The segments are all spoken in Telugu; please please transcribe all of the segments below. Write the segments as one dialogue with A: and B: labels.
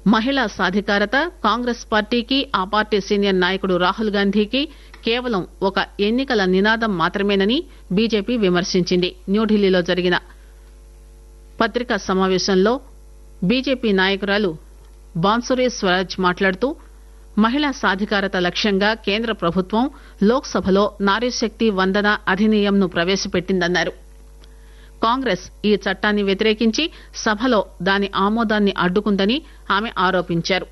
A: మహిళా సాధికారత కాంగ్రెస్ పార్టీకి ఆ పార్టీ సీనియర్ నాయకుడు రాహుల్ గాంధీకి కేవలం ఒక ఎన్నికల నినాదం మాత్రమేనని బీజేపీ విమర్శించింది న్యూఢిల్లీలో జరిగిన పత్రికా సమావేశంలో బీజేపీ నాయకురాలు బాన్సురి స్వరాజ్ మాట్లాడుతూ మహిళా సాధికారత లక్ష్యంగా కేంద్ర ప్రభుత్వం లోక్ సభలో నారీశక్తి వందన అధినియంను ప్రవేశపెట్టిందన్నారు కాంగ్రెస్ ఈ చట్టాన్ని వ్యతిరేకించి సభలో దాని ఆమోదాన్ని అడ్డుకుందని ఆమె ఆరోపించారు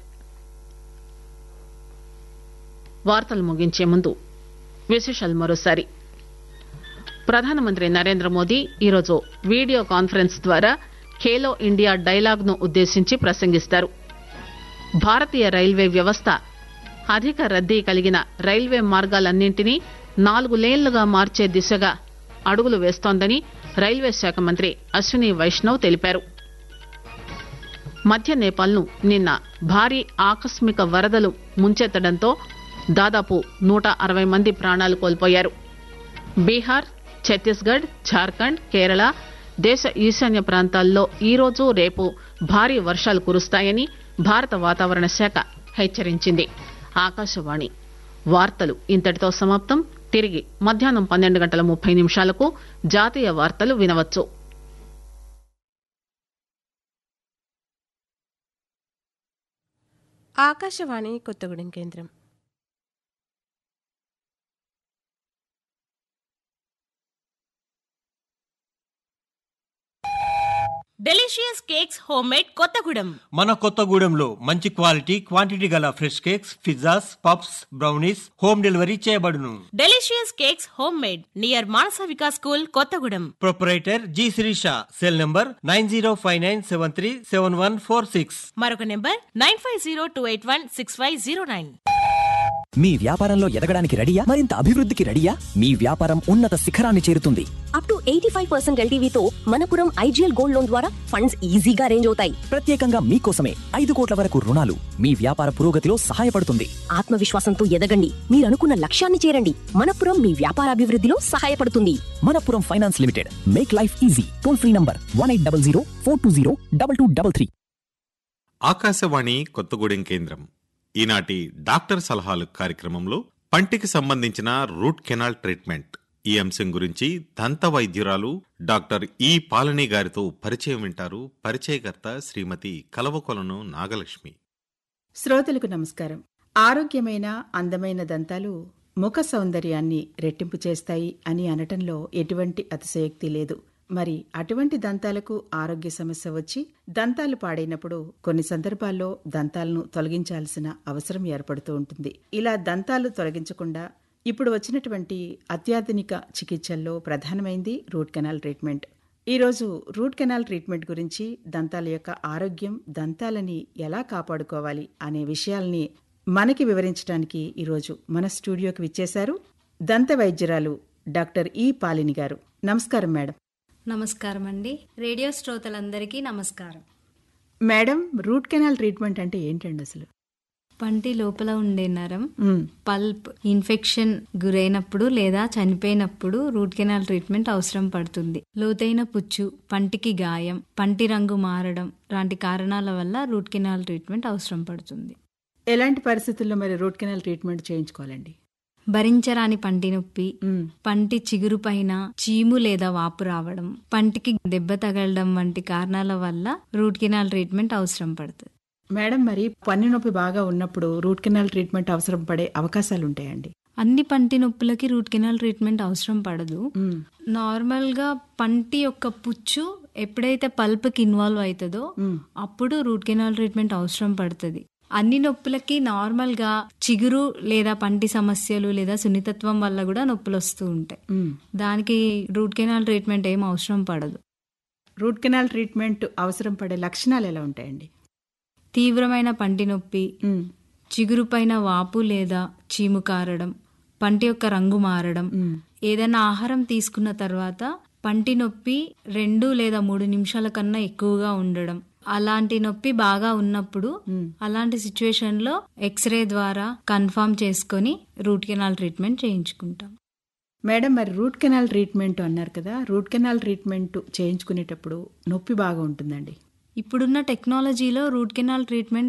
A: వార్తలు ముగించే ముందు విశేషాలు మరోసారి ప్రధానమంత్రి నరేంద్ర మోదీ ఈరోజు వీడియో కాన్ఫరెన్స్ ద్వారా ఖేలో ఇండియా డైలాగ్ ను ఉద్దేశించి ప్రసంగిస్తారు భారతీయ రైల్వే వ్యవస్థ అధిక రద్దీ కలిగిన రైల్వే మార్గాలన్నింటినీ నాలుగు లేన్లుగా మార్చే దిశగా అడుగులు వేస్తోందని రైల్వే శాఖ మంత్రి అశ్విని వైష్ణవ్ తెలిపారు మధ్య నేపాల్ను నిన్న భారీ ఆకస్మిక వరదలు ముంచెత్తడంతో దాదాపు నూట అరవై మంది ప్రాణాలు కోల్పోయారు బీహార్ ఛత్తీస్గఢ్ ఝార్ఖండ్ కేరళ దేశ ఈశాన్య ప్రాంతాల్లో ఈరోజు రేపు భారీ వర్షాలు కురుస్తాయని భారత వాతావరణ శాఖ హెచ్చరించింది ఆకాశవాణి వార్తలు ఇంతటితో సమాప్తం తిరిగి మధ్యాహ్నం పన్నెండు గంటల ముప్పై నిమిషాలకు జాతీయ వార్తలు వినవచ్చు
B: ఆకాశవాణి కొత్తగూడెం కేంద్రం
C: delicious cakes home made Kothagudem
D: మన కొత్తగూడెంలో మంచి క్వాలిటీ క్వాంటిటీ గల fresh cakes pizzas puffs brownies home delivery చేయబడును
C: delicious cakes home made near Manasa Vikas school Kothagudem
D: proprietor G Sirisha cell number nine zero five nine seven three seven one four six
C: మరొక number nine five zero two eight one six five zero nine
E: మీ వ్యాపారంలో ఎదగడానికి రెడీయా మరింత అభివృద్ధికి రెడీయా మీ వ్యాపారం ఉన్నత శిఖరాన్ని చేరుతుంది
F: up to eighty five percent ఎల్టీవీతో మనపురం ఐజీఎల్ గోల్డ్ లోన్ ద్వారా ఫండ్స్ ఈజీగా అరేంజ్ అవుతాయి
E: ప్రత్యేకంగా మీకోసమే ఐదు కోట్ల వరకు రుణాలు మీ వ్యాపార పురోగతిలో సహాయపడుతుంది
F: ఆత్మవిశ్వాసంతో ఎదగండి మీరు అనుకున్న లక్ష్యాన్ని చేరండి మనపురం మీ వ్యాపారాభివృద్ధిలో సహాయపడుతుంది
E: Manappuram finance limited make life easy toll free number one eight double zero four two zero double two double three
G: Akashvani Kothagudem కేంద్రం ఈనాటి డాక్టర్ సలహాలు కార్యక్రమంలో పంటికి సంబంధించిన రూట్ కెనాల్ ట్రీట్మెంట్ ఈ అంశం గురించి దంత వైద్యురాలు డాక్టర్ ఈ పాలని గారితో పరిచయం వింటారు పరిచయకర్త శ్రీమతి కలవకొలను నాగలక్ష్మి
H: శ్రోతలకు నమస్కారం ఆరోగ్యమైన అందమైన దంతాలు ముఖ సౌందర్యాన్ని రెట్టింపు చేస్తాయి అని అనటంలో ఎటువంటి అతిశయోక్తి లేదు మరి అటువంటి దంతాలకు ఆరోగ్య సమస్య వచ్చి దంతాలు పాడైనప్పుడు కొన్ని సందర్భాల్లో దంతాలను తొలగించాల్సిన అవసరం ఏర్పడుతూ ఉంటుంది ఇలా దంతాలు తొలగించకుండా ఇప్పుడు వచ్చినటువంటి అత్యాధునిక చికిత్సల్లో ప్రధానమైంది రూట్ కెనాల్ ట్రీట్మెంట్ ఈరోజు రూట్ కెనాల్ ట్రీట్మెంట్ గురించి దంతాల యొక్క ఆరోగ్యం దంతాలని ఎలా కాపాడుకోవాలి అనే విషయాల్ని మనకి వివరించడానికి ఈరోజు మన స్టూడియోకి విచ్చేశారు దంత వైద్యురాలు డాక్టర్ ఈ పాలిని గారు నమస్కారం మేడం
I: నమస్కారం అండి రేడియో శ్రోతలందరికీ నమస్కారం
H: మేడం రూట్ కెనాల్ ట్రీట్మెంట్ అంటే ఏంటండి అసలు
I: పంటి లోపల ఉండే నరం
H: మ్మ్.
I: పల్ప్ ఇన్ఫెక్షన్ గురైనప్పుడు లేదా చనిపోయినప్పుడు రూట్ కెనాల్ ట్రీట్మెంట్ అవసరం పడుతుంది లోతైన పుచ్చు పంటికి గాయం పంటి రంగు మారడం లాంటి కారణాల వల్ల రూట్ కెనాల్ ట్రీట్మెంట్ అవసరం పడుతుంది
H: ఎలాంటి పరిస్థితుల్లో మరి రూట్ కెనాల్ ట్రీట్మెంట్ చేయించుకోవాలండి
I: భరించరాని పంటి నొప్పి
H: మ్మ్.
I: పంటి చిగురు పైన చీము లేదా వాపు రావడం పంటికి దెబ్బ తగలడం వంటి కారణాల వల్ల రూట్ కెనాల్ ట్రీట్మెంట్ అవసరం పడుతుంది
H: మేడం మరి పన్ను నొప్పి బాగా ఉన్నప్పుడు రూట్ కెనాల్ ట్రీట్మెంట్ అవసరం పడే అవకాశాలు ఉంటాయండి
I: అన్ని పంటి నొప్పులకి రూట్ కెనాల్ ట్రీట్మెంట్ అవసరం పడదు
H: మ్మ్.
I: నార్మల్ గా పంటి యొక్క పుచ్చు ఎప్పుడైతే పల్ప్ కి ఇన్వాల్వ్ అవుతుందో
H: మ్మ్.
I: అప్పుడు రూట్ కెనాల్ ట్రీట్మెంట్ అవసరం పడుతుంది అన్ని నొప్పులకి నార్మల్ గా చిగురు లేదా పంటి సమస్యలు లేదా సున్నితత్వం వల్ల కూడా నొప్పులు వస్తూ ఉంటాయి
H: మ్మ్.
I: దానికి రూట్ కెనాల్ ట్రీట్మెంట్ ఏం అవసరం పడదు
H: రూట్ కెనాల్ ట్రీట్మెంట్ అవసరం పడే లక్షణాలు ఎలా ఉంటాయండి
I: తీవ్రమైన పంటి నొప్పి
H: మ్మ్.
I: చిగురు పైన వాపు లేదా చీము కారడం పంటి యొక్క రంగు మారడం
H: మ్మ్.
I: ఏదైనా ఆహారం తీసుకున్న తర్వాత పంటి నొప్పి రెండు లేదా మూడు నిమిషాల కన్నా ఎక్కువగా ఉండడం అలాంటి నొప్పి బాగా ఉన్నప్పుడు అలాంటి సిచ్యువేషన్ లో ఎక్స్రే ద్వారా కన్ఫర్మ్ చేసుకొని రూట్ కెనాల్ ట్రీట్మెంట్ చేయించుకుంటాం
H: మేడం మరి రూట్ కెనాల్ ట్రీట్మెంట్ అన్నారు కదా రూట్ కెనాల్ ట్రీట్మెంట్ చేయించుకునేటప్పుడు నొప్పి బాగా ఉంటుందండి
I: ఇప్పుడున్న టెక్నాలజీలో రూట్ కెనాల్ ట్రీట్మెంట్